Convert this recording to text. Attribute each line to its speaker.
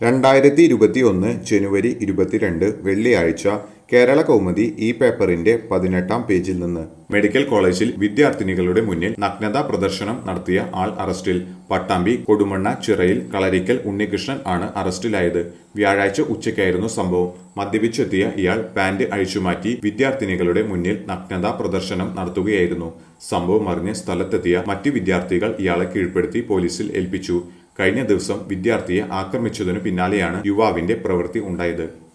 Speaker 1: രണ്ടായിരത്തി ഇരുപത്തി ഒന്ന് ജനുവരി ഇരുപത്തിരണ്ട് വെള്ളിയാഴ്ച കേരള കൗമുദി ഈ പേപ്പറിന്റെ പതിനെട്ടാം പേജിൽ നിന്ന് മെഡിക്കൽ കോളേജിൽ വിദ്യാർത്ഥിനികളുടെ മുന്നിൽ നഗ്നതാ പ്രദർശനം നടത്തിയ ആൾ അറസ്റ്റിൽ പട്ടാമ്പി കൊടുമണ്ണ ചിറയിൽ കളരിക്കൽ ഉണ്ണികൃഷ്ണൻ ആണ് അറസ്റ്റിലായത് വ്യാഴാഴ്ച ഉച്ചയ്ക്കായിരുന്നു സംഭവം മദ്യപിച്ചെത്തിയ ഇയാൾ പാന്റ് അഴിച്ചുമാറ്റി വിദ്യാർത്ഥിനികളുടെ മുന്നിൽ നഗ്നതാ പ്രദർശനം നടത്തുകയായിരുന്നു സംഭവം അറിഞ്ഞ് സ്ഥലത്തെത്തിയ മറ്റ് വിദ്യാർത്ഥികൾ ഇയാളെ കീഴ്പ്പെടുത്തി പോലീസിൽ ഏൽപ്പിച്ചു കഴിഞ്ഞ ദിവസം വിദ്യാർത്ഥിയെ ആക്രമിച്ചതിനു പിന്നാലെയാണ് യുവാവിന്റെ പ്രവൃത്തി ഉണ്ടായത്